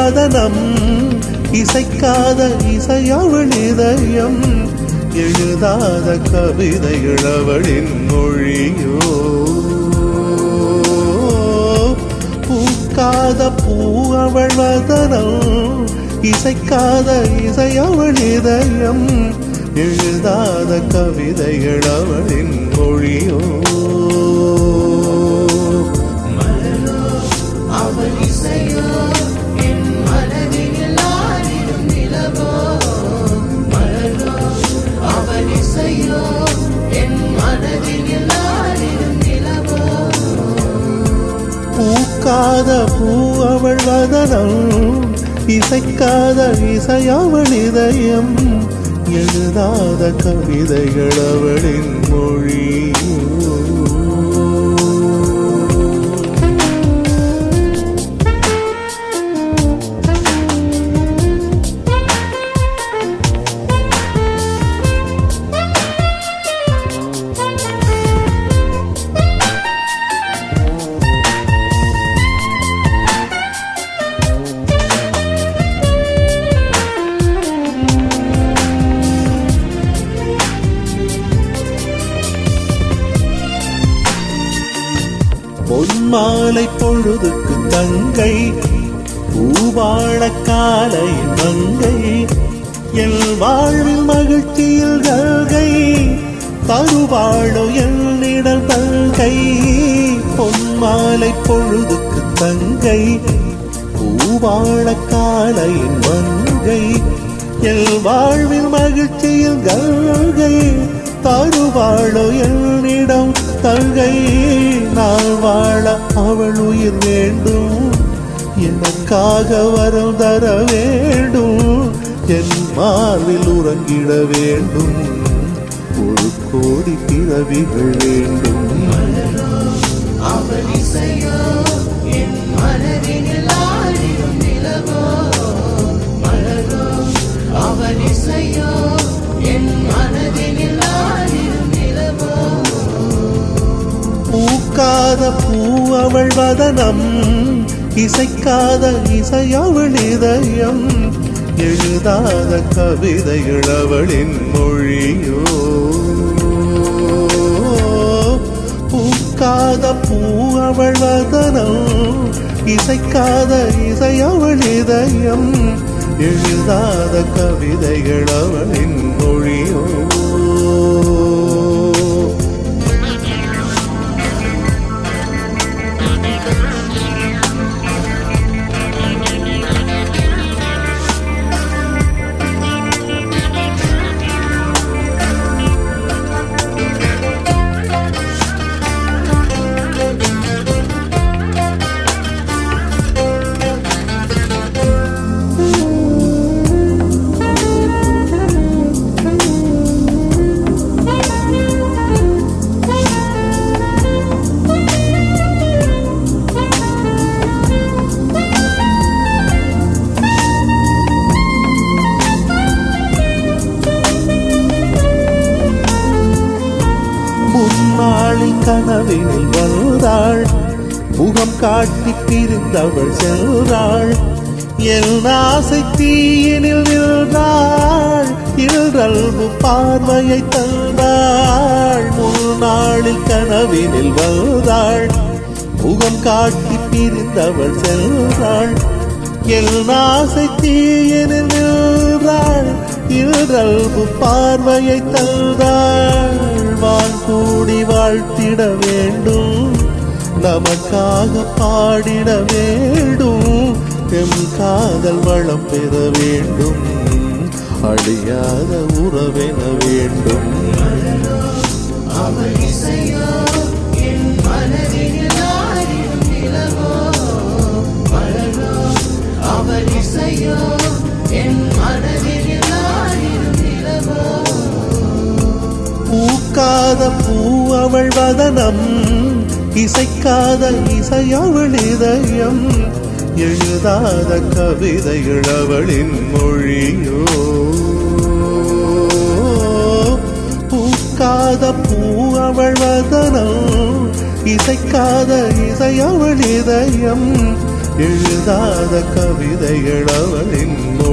வதனம் இசைக்காத இசையவள் இதயம் எழுதாத கவிதைகள் அவளின் மொழியோ பூக்காத பூ அவள் வதனம் இசைக்காத இசையவள் இதயம் எழுதாத கவிதைகள் அவளின் மொழியோ அவள் இசையோ என் மனதில் ஆடிடும் நிலவோ மலரோ அவள் இசையோ என் மனதில் ஆடிடும் நிலவோ பூக்காத பூ அவள் வதனம் இசைக்காத இசையவள் இதயம் எழுதாத கவிதைகள் அவளின் மொழியோ பொன்மாலை பொழுதுக்கு தங்கை பூவாழ காலை மங்கை என் வாழ்வில் மகிழ்ச்சியில் கங்கை தருவாழோ என்னிடல் தங்கை பொன்மாலை பொழுதுக்கு தங்கை பூவாழ காலை மங்கை என் வாழ்வில் மகிழ்ச்சியில் கங்கை தருவாழோ என்னிடம் தங்கை நான் வாழ அவள் உயிர் வேண்டும் எனக்காக வரம் தர வேண்டும் என் மார்பில் உறங்கிட வேண்டும் ஒரு கோடி பிறவிகள் வேண்டும் அவள் இசையோ என் மனதில் ஆடிடும் நிலவோ மலரோ அவள் இசையோ என் மனதில் ஆடிடும் நிலவோ பூக்காத பூ அவள் வதனம் இசைக்காத இசையவள் இதயம் எழுதாத கவிதைகள் அவளின் மொழியோ பூக்காத பூ அவள் வதனம் இசைக்காத இசையவள் இதயம் எழுதாத கவிதைகள் அவளின் மொழியோ முன்னாளில் கனவினில் வந்தாள் முகம் காட்டி பிரிந்தவள் சென்றாள் என் ஆசை தீயினில் நின்றாள் இல்றல்பு பார்வையை தந்தாள் முன்னாளில் கனவினில் வந்தாள் முகம் காட்டி பிரிந்தவள் சென்றாள் என் ஆசை தீயினில் நின்றாள் இல்றல்பு பார்வையை தந்தாள் வாழ் கூடி வாழ்த்திட வேண்டும் நமக்காக பாடிட வேண்டும் எம் காதல் வளம் பெற வேண்டும் அழியாத உறவென வேண்டும் அவள் இசையோ என் மனதில் ஆடிடும் நிலவோ மலரோ அவள் இசையோ என் மனதில் ஆடிடும் நிலவோ பூக்காத பூ அவள் வதனம் இசைக்காத இசையவள் இதயம் எழுதாத கவிதைகள் அவளின் மொழியோ பூக்காத பூ அவள் வதனம் இசைக்காத இசையவள் இதயம் எழுதாத கவிதைகள் அவளின்